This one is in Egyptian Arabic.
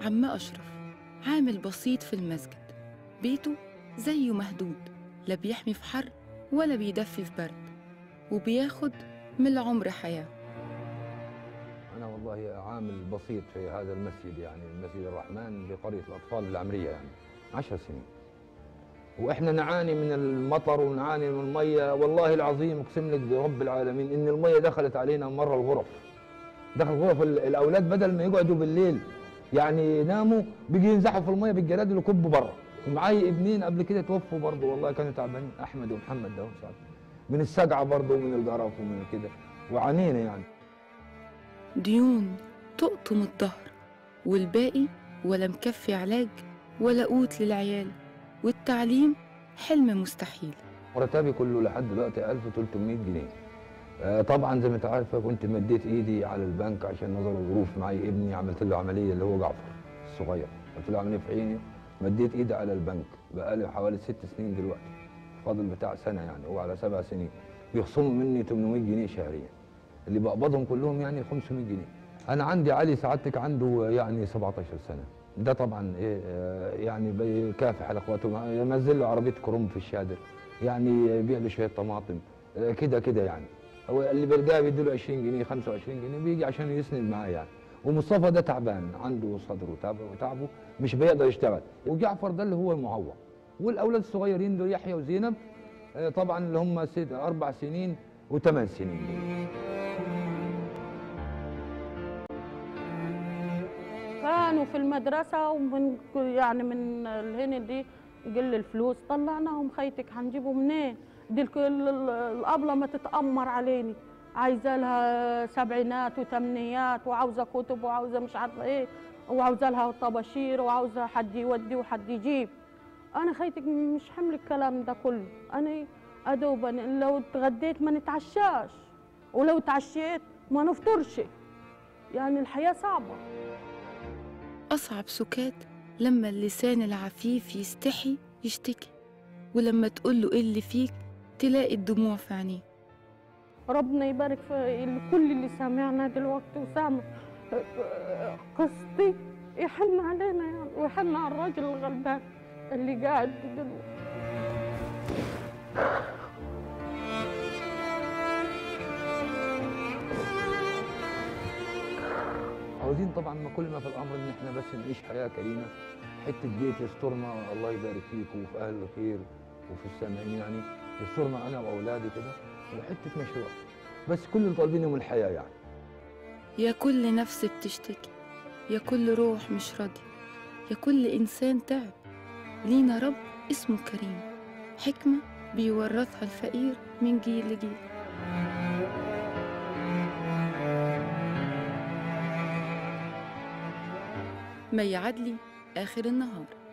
عم أشرف عامل بسيط في المسجد بيته زيه مهدود لا بيحمي في حر ولا بيدفي في برد وبياخد من العمر حياة أنا والله عامل بسيط في هذا المسجد يعني المسجد الرحمن بقرية الأطفال العمرية يعني عشر سنين وإحنا نعاني من المطر ونعاني من المية والله العظيم أقسم لك برب العالمين إن المية دخلت علينا مرة الغرف دخل غرف ال- الأولاد بدل ما يقعدوا بالليل يعني يناموا بيجي ينزحوا في المية بالجرادل ويكبوا بره ومعايا ابنين قبل كده توفوا برضه والله كانوا تعبانين أحمد ومحمد ده ساعات من السجعة برضه ومن الجرف ومن كده وعانينا يعني ديون تقطم الظهر والباقي ولا مكفي علاج ولا قوت للعيال والتعليم حلم مستحيل مرتبي كله لحد دلوقتي 1300 جنيه آه، طبعا زي ما انت عارفه كنت مديت ايدي على البنك عشان نظر الظروف معي ابني عملت له عمليه اللي هو جعفر الصغير عملت له عمليه في عيني مديت ايدي على البنك بقالي حوالي ست سنين دلوقتي فاضل بتاع سنه يعني هو على سبع سنين بيخصموا مني 800 جنيه شهريا اللي بقبضهم كلهم يعني 500 جنيه انا عندي علي سعادتك عنده يعني 17 سنه ده طبعا ايه آه، يعني بيكافح على اخواته ينزل له عربيه كرنب في الشادر يعني يبيع له شويه طماطم آه، كده كده يعني هو اللي بيلقاه بيدي له 20 جنيه 25 جنيه بيجي عشان يسند معاه يعني ومصطفى ده تعبان عنده صدر وتعبه وتعبه مش بيقدر يشتغل وجعفر ده اللي هو المعوق والاولاد الصغيرين دول يحيى وزينب آه، طبعا اللي هم ست اربع سنين وثمان سنين كانوا في المدرسة ومن يعني من الهنا دي قل الفلوس طلعناهم خيتك هنجيبه منين؟ دي الك- ال- ال- الأبلة ما تتأمر عليني عايزة لها سبعينات وثمانيات وعاوزة كتب وعاوزة مش عارفة ايه وعاوزة لها طباشير وعاوزة حد يودي وحد يجيب أنا خيتك مش حمل الكلام ده كله أنا أدوبا لو اتغديت ما نتعشاش ولو تعشيت ما نفطرش يعني الحياة صعبة أصعب سكات لما اللسان العفيف يستحي يشتكي ولما تقوله إيه اللي فيك تلاقي الدموع في عينيه ربنا يبارك في كل اللي سامعنا دلوقتي وسامع قصتي يحن علينا يعني ويحن على الراجل الغلبان اللي قاعد دلوقتي عاوزين طبعا ما كل ما في الامر ان احنا بس نعيش حياه كريمه حته بيت يسترنا الله يبارك فيك وفي اهل الخير وفي السامعين يعني يسترنا انا واولادي كده وحته مشروع بس كل اللي طالبينه من الحياه يعني يا كل نفس بتشتكي يا كل روح مش راضية يا كل إنسان تعب لينا رب اسمه كريم حكمة بيورثها الفقير من جيل لجيل مي عدلي آخر النهار